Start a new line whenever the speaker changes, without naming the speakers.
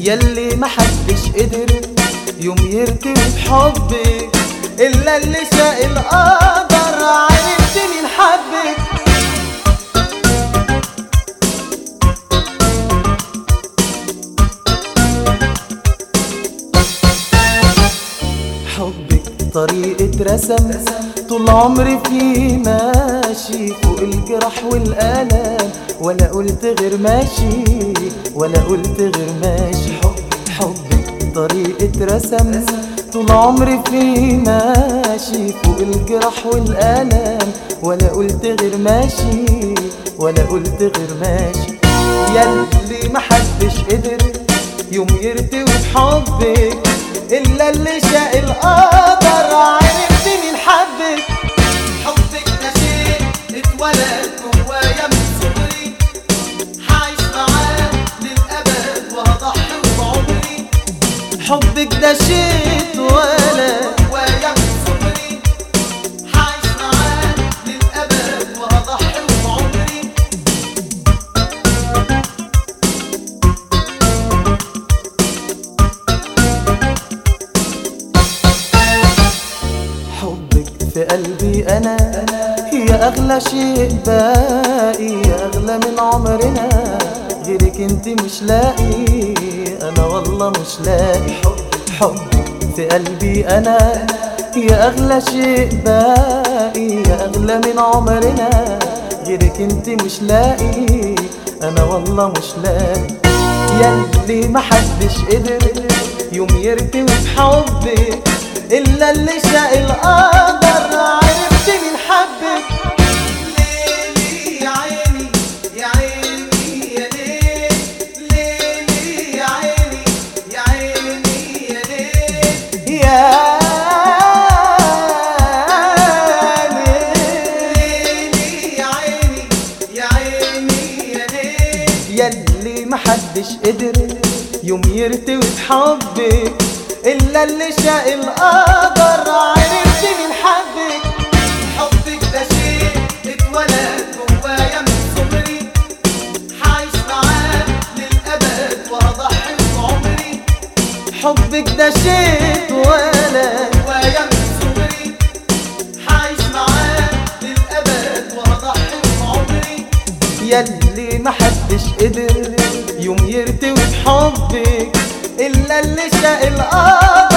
يلي محدش قدر يوم يرتوي بحبك إلا اللي شاء القدر عرفتني لحبك حبك طريقة رسم طول عمري فيه ماشي فوق الجرح والألم ولا قلت غير ماشي ولا قلت غير ماشي حب حبك طريقة رسم طول عمري فيه ماشي فوق الجرح والألم ولا قلت غير ماشي ولا قلت غير ماشي يلي محدش قدر يوم يرتوي بحبك إلا اللي شاء القدر عرفتني لحبك
حبك ده شيء اتولد جوايا من صغري هعيش معاه للأبد وهضحي بعمري
حبك ده شيء ولا
جوايا من صغري هعيش معاه للأبد وهضحي بعمري
حبك في قلبي أنا هي أغلى شيء باقي أغلى من عمرنا غيرك انت مش لاقي أنا والله مش لاقي حبك حبك في قلبي أنا هي أغلى شيء باقي أغلى من عمرنا غيرك انت مش لاقي أنا والله مش لاقي يلي محدش قدر يوم يرتوي بحبك إلا اللي شاء القدر عرفتني لحبك
ليلي يا عيني يا عيني يا ليل ليلي يا عيني يا عيني يا ليل
يا ليل
ليلي يا عيني يا عيني يا ليل
يلي محدش قدر يوم يرتوي بحبك إلا اللي شاء القدر عرفتني لحبك
حبك ده شيء اتولد جوايا من صغري هعيش معاه للأبد وهضحي بعمري
حبك ده شيء ولا
جوايا من صغري هعيش معاه للأبد وهضحي بعمري
يلي محدش قدر يوم يرتوي بحبك إلا اللي شاء القدر